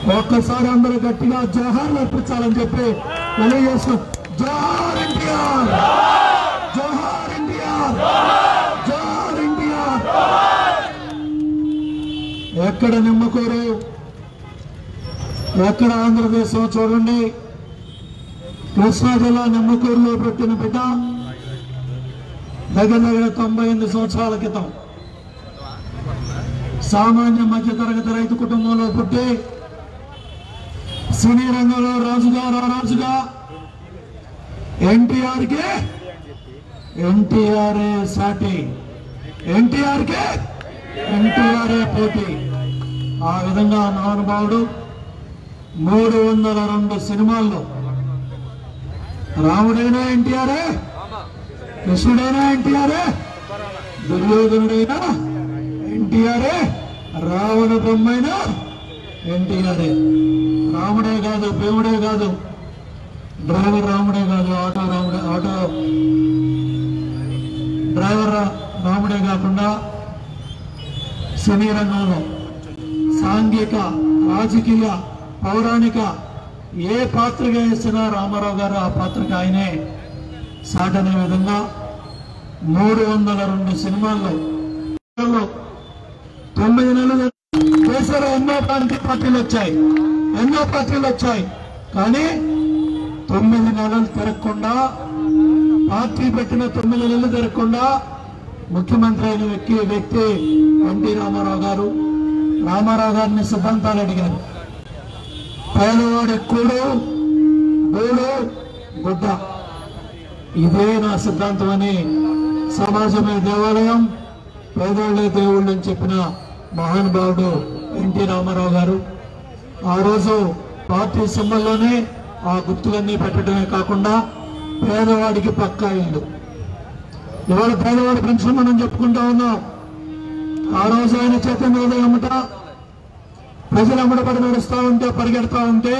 ఒక్కసారి అందరూ గట్టిగా జోహార్లు అర్పించాలని చెప్పి తెలియజేస్తూ జోహార్ ఎన్టీఆర్ జోహార్ ఎన్టీఆర్ జోహార్ ఎన్టీఆర్ ఎక్కడ నిమ్మకూరు ఎక్కడ ఆంధ్రదేశం చూడండి కృష్ణా జిల్లా నిమ్మకూరులో పుట్టిన బిడ్డ దగ్గర దగ్గర తొంభై ఎనిమిది సంవత్సరాల క్రితం సామాన్య మధ్యతరగతి రైతు కుటుంబంలో పుట్టి సినీ రంగంలో రాజుగా రారాజుగా ఎన్టీఆర్ కి ఎన్టీఆర్ సాటి ఎన్టీఆర్ కి ఎన్టీఆర్ పోటీ ఆ విధంగా మహానుభావుడు మూడు వందల రెండు సినిమాల్లో రాముడైనా ఎన్టీఆరే కృష్ణుడైనా ఎన్టీఆరే దుర్యోధనుడైనా ఎన్టీఆరే రావణ బ్రహ్మైనా ఎన్టీఆరే రాముడే కాదు భీముడే కాదు డ్రైవర్ రాముడే కాదు ఆటో రాముడే ఆటో డ్రైవర్ రా- రాముడే కాకుండా సినీ రంగంలో సాంఘిక రాజకీయ పౌరాణిక ఏ పాత్రగా వేసినా రామారావు గారు ఆ పాత్రకి ఆయనే సాటనే విధంగా మూడు వందల రెండు సినిమాల్లో తొమ్మిది నెలలు దేశంలో ఎన్నో ప్రాంతీయ పార్టీలు వచ్చాయి ఎన్నో పార్టీలు వచ్చాయి కానీ తొమ్మిది నెలలు తిరగకుండా పార్టీ పెట్టిన తొమ్మిది నెలలు తిరగకుండా ముఖ్యమంత్రి అయిన వ్యక్తి వ్యక్తి ఎన్టీ రామారావు గారు రామారావు గారిని సిద్ధాంతాలు అడిగారు పేదవాడి కూడు గూడు గుడ్డ ఇదే నా సిద్ధాంతం అని సమాజమే దేవాలయం పేదోళ్లే దేవుళ్ళు అని చెప్పిన మహానుభావుడు ఎన్టీ రామారావు గారు ఆ రోజు పార్టీ సింబల్లోనే ఆ గుర్తులన్నీ పెట్టడమే కాకుండా పేదవాడికి పక్కా ఇల్లు ఇవాళ పేదవాడి పెన్షన్ మనం చెప్పుకుంటా ఉన్నాం ఆ రోజు ఆయన చైతన్య అమ్మట ప్రజలు అమ్మడపడి నడుస్తూ ఉంటే పరిగెడతా ఉంటే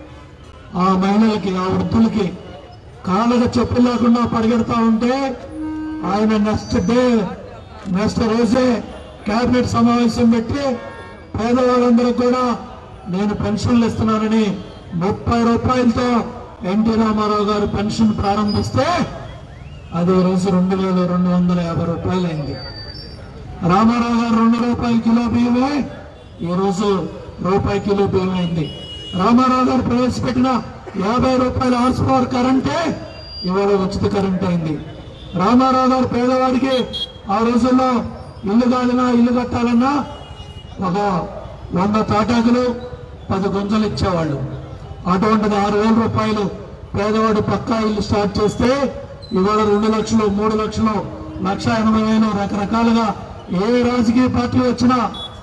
ఆ మహిళలకి ఆ వృద్ధులకి కాళ్ళకి చెప్పులు లేకుండా పరిగెడతా ఉంటే ఆయన నెక్స్ట్ డే నెక్స్ట్ రోజే కేబినెట్ సమావేశం పెట్టి పేదవాళ్ళందరూ కూడా నేను పెన్షన్లు ఇస్తున్నానని ముప్పై రూపాయలతో ఎన్టీ రామారావు గారు పెన్షన్ ప్రారంభిస్తే అది ఈ రోజు రెండు వేల రెండు వందల యాభై రూపాయలు అయింది రామారావు గారు రెండు రూపాయల కిలో బియ్యమే ఈ రోజు రూపాయి కిలో బియ్యం అయింది రామారావు గారు ప్రవేశపెట్టిన యాభై రూపాయల హార్స్ పవర్ కరెంటే ఇవాళ ఉచిత కరెంట్ అయింది రామారావు గారు పేదవాడికి ఆ రోజుల్లో ఇల్లు కాదన్నా ఇల్లు కట్టాలన్నా ఒక వంద తాటాకులు పది గుంజలు ఇచ్చేవాళ్ళు అటువంటిది ఆరు వేల రూపాయలు పేదవాడు పక్కా ఇల్లు స్టార్ట్ చేస్తే ఇవాళ రెండు లక్షలు మూడు లక్షలు లక్ష ఎనభై వేలు రకరకాలుగా ఏ రాజకీయ పార్టీ వచ్చినా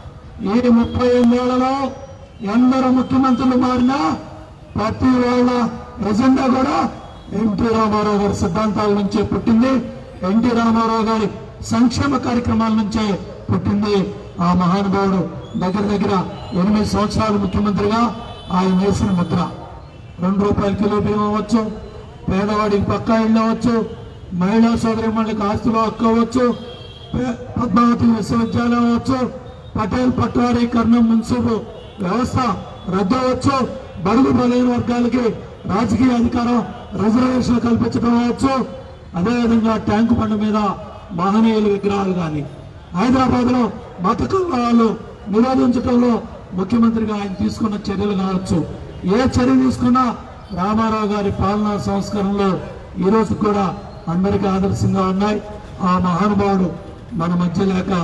ఈ ముప్పై ఎనిమిదేళ్లలో ఎందరు ముఖ్యమంత్రులు మారినా ప్రతి వాళ్ళ ఎజెండా కూడా ఎన్టీ రామారావు గారి సిద్ధాంతాల నుంచే పుట్టింది ఎన్టీ రామారావు గారి సంక్షేమ కార్యక్రమాల నుంచే పుట్టింది ఆ మహానుభావుడు దగ్గర దగ్గర ఎనిమిది సంవత్సరాలు ముఖ్యమంత్రిగా ఆయన వేసిన ముద్ర రెండు రూపాయల కిలో బియ్యం అవ్వచ్చు పేదవాడికి పక్కా ఇల్లు అవ్వచ్చు మహిళా సోదరిమణులకు ఆస్తులు హక్కు అవ్వచ్చు పే- పద్మావతి విశ్వవిద్యాలయం అవ్వచ్చు పటేల్ పట్వారీ కర్ణం మున్సిపల్ వ్యవస్థ రద్దు అవ్వచ్చు బడుగు బలైన వర్గాలకి రాజకీయ అధికారం రిజర్వేషన్లు కల్పించడం అవ్వచ్చు అదేవిధంగా ట్యాంకు బండ మీద మహనీయుల విగ్రహాలు కానీ హైదరాబాద్ లో మత కలహాలు నిరోధించడంలో ముఖ్యమంత్రిగా ఆయన తీసుకున్న చర్యలు కావచ్చు ఏ చర్య తీసుకున్నా రామారావు గారి పాలనా సంస్కరణలు ఈ రోజు కూడా అందరికీ ఆదర్శంగా ఉన్నాయి ఆ మహానుభావుడు మన మధ్య లేక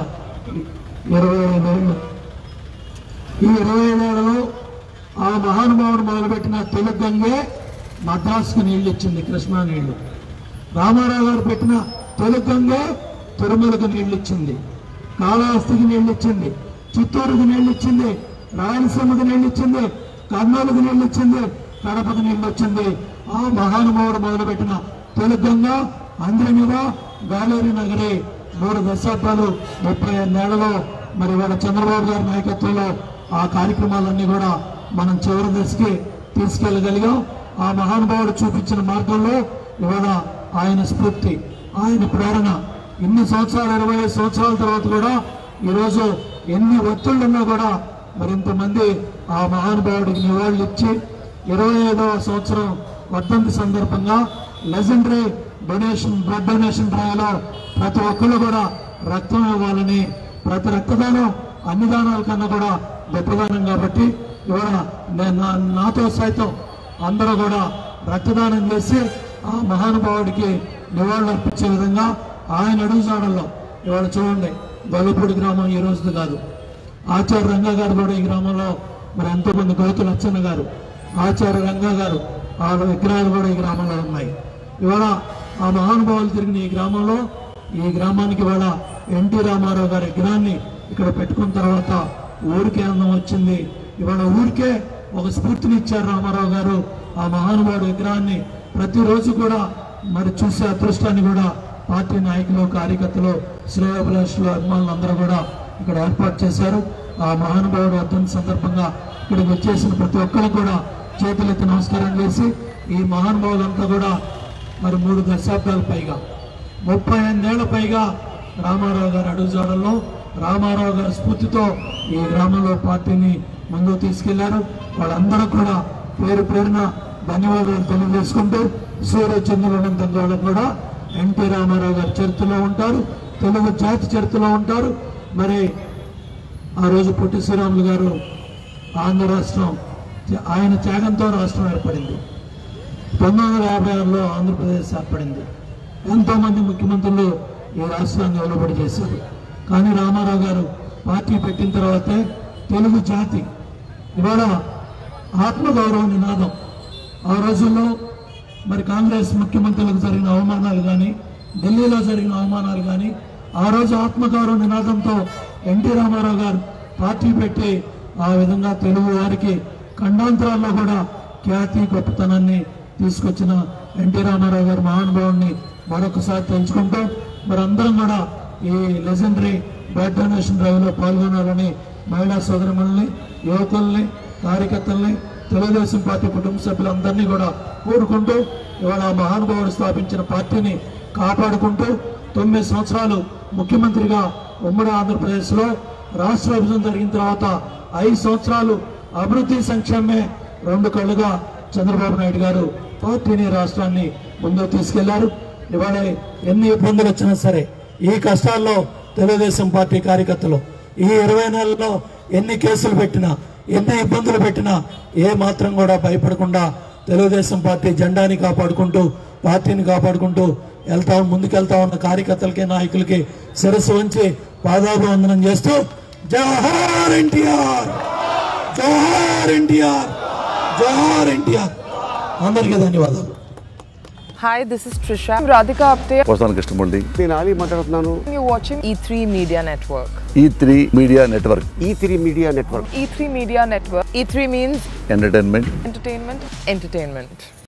ఇరవై ఐదేళ్ళు ఈ ఇరవై ఐదేళ్లలో ఆ మహానుభావుడు మొదలుపెట్టిన తెలుగు గంగే మద్రాసుకు నీళ్లు ఇచ్చింది కృష్ణా నీళ్లు రామారావు గారు పెట్టిన తొలి గంగే తిరుమలకు నీళ్లు ఇచ్చింది కాళహస్తికి నీళ్లు ఇచ్చింది చిత్తూరుకు నీళ్లు ఇచ్చింది రాయలసీమకు నీళ్లు ఇచ్చింది కర్నూలుకు నీళ్లు ఇచ్చింది కడపకు నీళ్లు వచ్చింది ఆ మహానుభావుడు మొదలుపెట్టిన తొలి గంగ అందరి మీద గాలేరి నగరి మూడు దశాబ్దాలు ముప్పై నెలలో మరి వాళ్ళ చంద్రబాబు గారి నాయకత్వంలో ఆ కార్యక్రమాలన్నీ కూడా మనం చివరి దశకి తీసుకెళ్ళగలిగాం ఆ మహానుభావుడు చూపించిన మార్గంలో ఇవాళ ఆయన స్ఫూర్తి ఆయన ప్రేరణ ఇన్ని సంవత్సరాలు ఇరవై ఐదు సంవత్సరాల తర్వాత కూడా ఈరోజు ఎన్ని ఒత్తిళ్లున్నా కూడా మరి ఇంతమంది ఆ మహానుభావుడికి నివాళులు ఇచ్చి ఇరవై ఐదవ సంవత్సరం వర్ధంతి సందర్భంగా లెజెండరీ డొనేషన్ బ్లడ్ డొనేషన్ డ్రైవ్లో ప్రతి ఒక్కళ్ళు కూడా రక్తం ఇవ్వాలని ప్రతి రక్తదానం అన్ని దానాల కన్నా కూడా గొప్పదానం కాబట్టి ఇవాళ నేను నా- నాతో సైతం అందరూ కూడా రక్తదానం చేసి ఆ మహానుభావుడికి నివాళులు అర్పించే విధంగా ఆయన అడుగుజాడల్లో ఇవాళ చూడండి గొల్లపూడి గ్రామం ఈ రోజుది కాదు ఆచార్య రంగా గారు కూడా ఈ గ్రామంలో మరి ఎంతో మంది గౌతులు అచ్చన్న గారు ఆచార్య రంగా గారు వాళ్ళ విగ్రహాలు కూడా ఈ గ్రామంలో ఉన్నాయి ఇవాళ ఆ మహానుభావులు తిరిగిన ఈ గ్రామంలో ఈ గ్రామానికి ఇవాళ ఎన్టీ రామారావు గారి విగ్రహాన్ని ఇక్కడ పెట్టుకున్న తర్వాత ఊరికే అందం వచ్చింది ఇవాళ ఊరికే ఒక స్ఫూర్తిని ఇచ్చారు రామారావు గారు ఆ మహానుభావుడి విగ్రహాన్ని ప్రతిరోజు కూడా మరి చూసే అదృష్టాన్ని కూడా పార్టీ నాయకులు కార్యకర్తలు శ్రేయోభిలాషులు అభిమానులు అందరూ కూడా ఇక్కడ ఏర్పాటు చేశారు ఆ మహానుభావుడు వర్ధంతి సందర్భంగా ఇక్కడికి వచ్చేసిన ప్రతి ఒక్కరు కూడా చేతులెత్తి నమస్కారం చేసి ఈ మహానుభావులంతా కూడా మరి మూడు దశాబ్దాల పైగా ముప్పై ఎనిమిదేళ్ల పైగా రామారావు గారి అడుగుజాడల్లో రామారావు గారి స్ఫూర్తితో ఈ గ్రామంలో పార్టీని ముందుకు తీసుకెళ్లారు వాళ్ళందరూ కూడా పేరు పేరున ధన్యవాదాలు తెలియజేసుకుంటూ సూర్య చంద్రులంత వాళ్ళకు కూడా ఎన్టీ రామారావు గారి చరిత్రలో ఉంటారు తెలుగు జాతి చరిత్రలో ఉంటారు మరి ఆ రోజు పొట్టి శ్రీరాములు గారు ఆంధ్ర రాష్ట్రం ఆయన త్యాగంతో రాష్ట్రం ఏర్పడింది పంతొమ్మిది వందల యాభై ఆరులో ఆంధ్రప్రదేశ్ ఏర్పడింది ఎంతో మంది ముఖ్యమంత్రులు ఈ రాష్ట్రాన్ని వెలువడి చేశారు కానీ రామారావు గారు పార్టీ పెట్టిన తర్వాతే తెలుగు జాతి ఇవాళ ఆత్మగౌరవ నినాదం ఆ రోజుల్లో మరి కాంగ్రెస్ ముఖ్యమంత్రులకు జరిగిన అవమానాలు కానీ ఢిల్లీలో జరిగిన అవమానాలు కానీ ఆ రోజు ఆత్మగౌరవ నినాదంతో ఎన్టీ రామారావు గారు పార్టీ పెట్టి ఆ విధంగా తెలుగు వారికి ఖండాంతరాల్లో కూడా ఖ్యాతి గొప్పతనాన్ని తీసుకొచ్చిన ఎన్టీ రామారావు గారి మహానుభావుని మరొకసారి తెలుసుకుంటూ మరి అందరం కూడా ఈ లెజెండరీ బ్లడ్ డొనేషన్ డ్రైవ్ లో పాల్గొనాలని మహిళా సోదరుమల్ని యువకుల్ని కార్యకర్తల్ని తెలుగుదేశం పార్టీ కుటుంబ సభ్యులందరినీ కూడా కోరుకుంటూ ఇవాళ ఆ మహానుభావుడు స్థాపించిన పార్టీని కాపాడుకుంటూ తొమ్మిది సంవత్సరాలు ముఖ్యమంత్రిగా ఉమ్మడి ఆంధ్రప్రదేశ్లో రాష్ట్ర విభజన జరిగిన తర్వాత ఐదు సంవత్సరాలు అభివృద్ధి సంక్షేమమే రెండు కళ్ళుగా చంద్రబాబు నాయుడు గారు పార్టీని రాష్ట్రాన్ని ముందుకు తీసుకెళ్లారు ఇవాళ ఎన్ని ఇబ్బందులు వచ్చినా సరే ఈ కష్టాల్లో తెలుగుదేశం పార్టీ కార్యకర్తలు ఈ ఇరవై నెలల్లో ఎన్ని కేసులు పెట్టినా ఎన్ని ఇబ్బందులు పెట్టినా ఏ మాత్రం కూడా భయపడకుండా తెలుగుదేశం పార్టీ జెండాని కాపాడుకుంటూ పార్టీని కాపాడుకుంటూ వెళ్తా ముందుకెళ్తా ఉన్న కార్యకర్తలకి నాయకులకి శిరస్సు వంచి పాదాభివందనం చేస్తూ జవహర్ ఎన్టీఆర్ జవహర్ ఎన్టీఆర్ జవహర్ ఎన్టీఆర్ అందరికీ ధన్యవాదాలు Hi, this is Trisha. I'm Radhika Apte. వస్తాను కృష్ణమూర్తి నేను ఆలీ మాట్లాడుతున్నాను You're watching E3 Media Network. E three media network E three media network E3 Media Network. E3 means entertainment entertainment, entertainment.